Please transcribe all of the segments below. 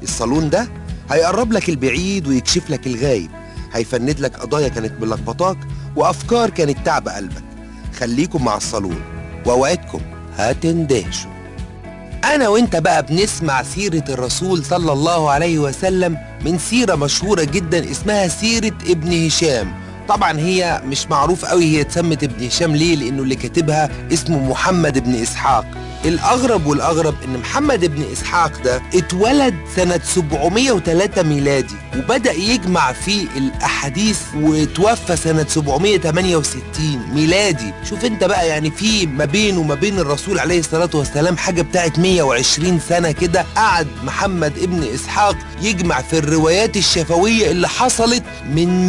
الصالون ده هيقرب لك البعيد ويكشف لك الغايب هيفند لك قضايا كانت ملخبطاك وافكار كانت تعب قلبك خليكم مع الصالون واوعدكم هتندهشوا انا وانت بقى بنسمع سيرة الرسول صلى الله عليه وسلم من سيرة مشهورة جدا اسمها سيرة ابن هشام طبعا هي مش معروف قوي هي اتسمت ابن هشام ليه لانه اللي كاتبها اسمه محمد بن اسحاق الاغرب والاغرب ان محمد بن اسحاق ده اتولد سنة 703 ميلادي وبدأ يجمع في الاحاديث وتوفى سنة 768 ميلادي شوف انت بقى يعني في ما بينه وما بين الرسول عليه الصلاة والسلام حاجة بتاعت 120 سنة كده قعد محمد ابن اسحاق يجمع في الروايات الشفوية اللي حصلت من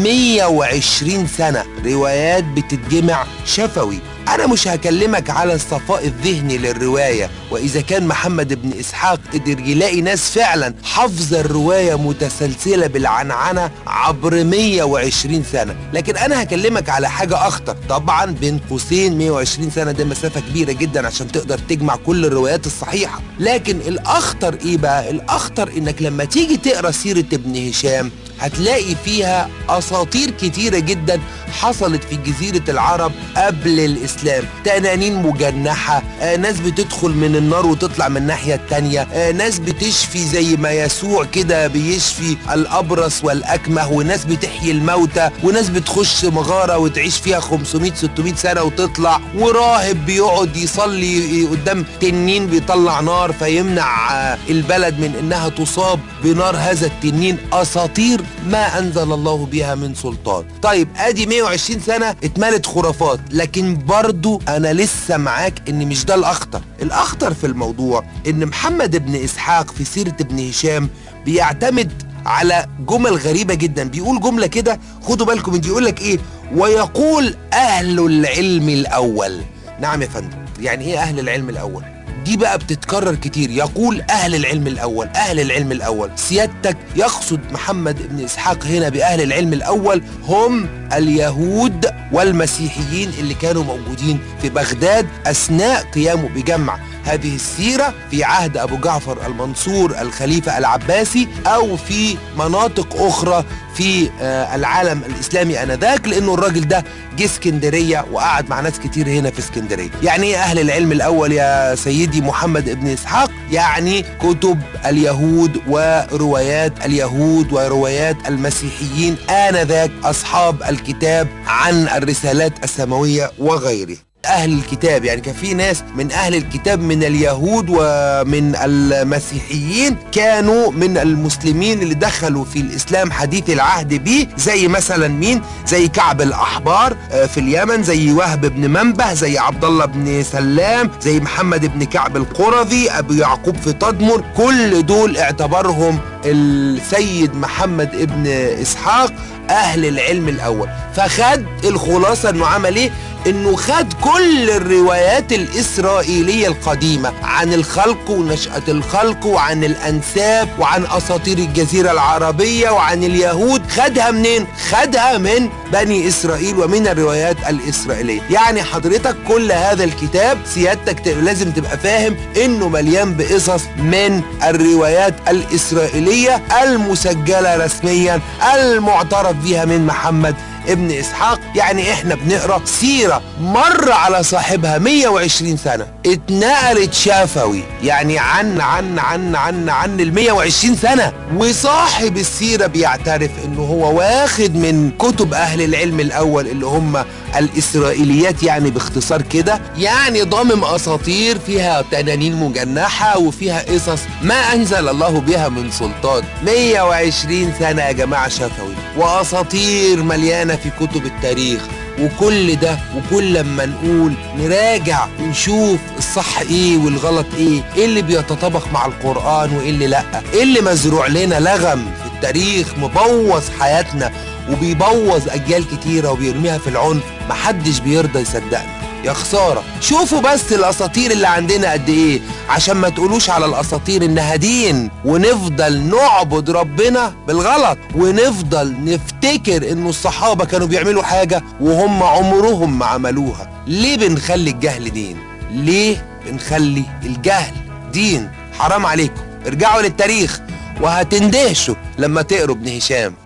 120 سنة روايات بتتجمع شفوي أنا مش هكلمك على الصفاء الذهني للرواية وإذا كان محمد بن إسحاق قدر يلاقي ناس فعلا حافظة الرواية متسلسلة بالعنعنة عبر 120 سنة لكن أنا هكلمك على حاجة أخطر طبعا بين قوسين 120 سنة دي مسافة كبيرة جدا عشان تقدر تجمع كل الروايات الصحيحة لكن الأخطر إيه بقى؟ الأخطر إنك لما تيجي تقرأ سيرة ابن هشام هتلاقي فيها اساطير كتيره جدا حصلت في جزيره العرب قبل الاسلام تنانين مجنحه آه ناس بتدخل من النار وتطلع من الناحيه التانيه آه ناس بتشفي زي ما يسوع كده بيشفي الابرص والاكمه وناس بتحيي الموتى وناس بتخش مغاره وتعيش فيها 500 600 سنه وتطلع وراهب بيقعد يصلي قدام تنين بيطلع نار فيمنع آه البلد من انها تصاب بنار هذا التنين اساطير ما انزل الله بها من سلطان طيب ادي 120 سنه اتملت خرافات لكن برضو انا لسه معاك ان مش ده الاخطر الاخطر في الموضوع ان محمد بن اسحاق في سيره ابن هشام بيعتمد على جمل غريبة جدا بيقول جملة كده خدوا بالكم من دي يقول لك ايه ويقول اهل العلم الاول نعم يا فندم يعني ايه اهل العلم الاول دي بقى بتتكرر كتير يقول أهل العلم الأول أهل العلم الأول سيادتك يقصد محمد بن إسحاق هنا بأهل العلم الأول هم اليهود والمسيحيين اللي كانوا موجودين في بغداد أثناء قيامه بجمع هذه السيرة في عهد أبو جعفر المنصور الخليفة العباسي أو في مناطق أخرى في العالم الإسلامي آنذاك لأنه الراجل ده جه اسكندرية وقعد مع ناس كتير هنا في اسكندرية يعني إيه أهل العلم الأول يا سيدي محمد ابن إسحاق يعني كتب اليهود وروايات اليهود وروايات المسيحيين آنذاك أصحاب الكتاب عن الرسالات السماوية وغيره اهل الكتاب يعني كان في ناس من اهل الكتاب من اليهود ومن المسيحيين كانوا من المسلمين اللي دخلوا في الاسلام حديث العهد به زي مثلا مين زي كعب الاحبار في اليمن زي وهب بن منبه زي عبد الله بن سلام زي محمد بن كعب القرظي ابو يعقوب في تدمر كل دول اعتبرهم السيد محمد ابن اسحاق اهل العلم الاول فخد الخلاصه انه عمل ايه انه خد كل الروايات الاسرائيليه القديمه عن الخلق ونشاه الخلق وعن الانساب وعن اساطير الجزيره العربيه وعن اليهود خدها منين خدها من بني اسرائيل ومن الروايات الاسرائيليه يعني حضرتك كل هذا الكتاب سيادتك لازم تبقى فاهم انه مليان بقصص من الروايات الاسرائيليه المسجله رسميا المعترف بها من محمد ابن اسحاق يعني احنا بنقرا سيره مر على صاحبها 120 سنه اتنقلت شفوي يعني عن عن عن عن عن ال 120 سنه وصاحب السيره بيعترف انه هو واخد من كتب اهل العلم الاول اللي هم الاسرائيليات يعني باختصار كده يعني ضامم اساطير فيها تنانين مجنحه وفيها قصص ما انزل الله بها من سلطان 120 سنه يا جماعه شفوي واساطير مليانه في كتب التاريخ وكل ده وكل لما نقول نراجع ونشوف الصح ايه والغلط ايه ايه اللي بيتطابق مع القرآن وايه اللي لا ايه اللي مزروع لنا لغم في التاريخ مبوظ حياتنا وبيبوظ اجيال كتيره وبيرميها في العنف محدش بيرضى يصدقنا يا خساره شوفوا بس الاساطير اللي عندنا قد ايه عشان ما تقولوش على الاساطير انها دين ونفضل نعبد ربنا بالغلط ونفضل نفتكر انه الصحابه كانوا بيعملوا حاجه وهم عمرهم ما عملوها ليه بنخلي الجهل دين ليه بنخلي الجهل دين حرام عليكم ارجعوا للتاريخ وهتندهشوا لما تقروا ابن هشام